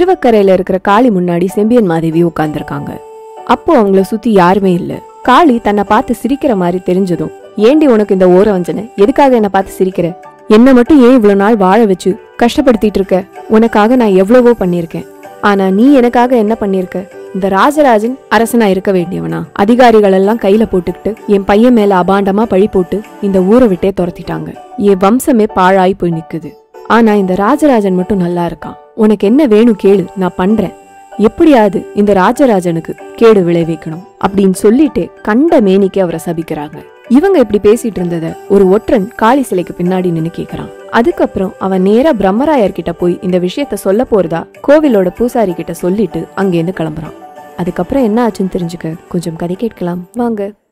ஏவக்கரையில இருக்கிற காளி முன்னாடி செம்பியன் மாதேவி உட்கார்ந்திருக்காங்க அப்போ அவங்கள சுத்தி யாருமே இல்ல காளி தன்னை பார்த்து சிரிக்கிற மாதிரி தெரிஞ்சதும் ஏண்டி உனக்கு இந்த ஓர வஞ்சனை எதுக்காக என்ன பார்த்து சிரிக்கிற என்ன மட்டும் ஏன் இவ்வளவு நாள் வாழ வச்சு கஷ்டப்படுத்திட்டு இருக்க உனக்காக நான் எவ்வளவோ பண்ணியிருக்கேன் ஆனா நீ எனக்காக என்ன பண்ணிருக்க இந்த ராஜராஜன் அரசனா இருக்க வேண்டியவனா அதிகாரிகள் எல்லாம் கையில போட்டுக்கிட்டு என் பையன் மேல அபாண்டமா பழி போட்டு இந்த ஊரை விட்டே துரத்திட்டாங்க என் வம்சமே பாழாய் போய் நிக்குது ஆனா இந்த ராஜராஜன் மட்டும் நல்லா இருக்கான் உனக்கு என்ன வேணும் கேளு நான் பண்றேன் எப்படியாவது இந்த ராஜராஜனுக்கு கேடு விளைவிக்கணும் அப்படின்னு சொல்லிட்டு கண்ட மேனிக்கு அவரை சபிக்கிறாங்க இவங்க இப்படி பேசிட்டு இருந்தத ஒரு ஒற்றன் காளி சிலைக்கு பின்னாடி நின்னு கேக்குறான் அதுக்கப்புறம் அவன் நேரா பிரம்மராயர் கிட்ட போய் இந்த விஷயத்த சொல்ல போறதா கோவிலோட பூசாரி கிட்ட சொல்லிட்டு அங்கேருந்து கிளம்புறான் அதுக்கப்புறம் என்ன ஆச்சுன்னு தெரிஞ்சுக்க கொஞ்சம் கதை கேட்கலாம் வாங்க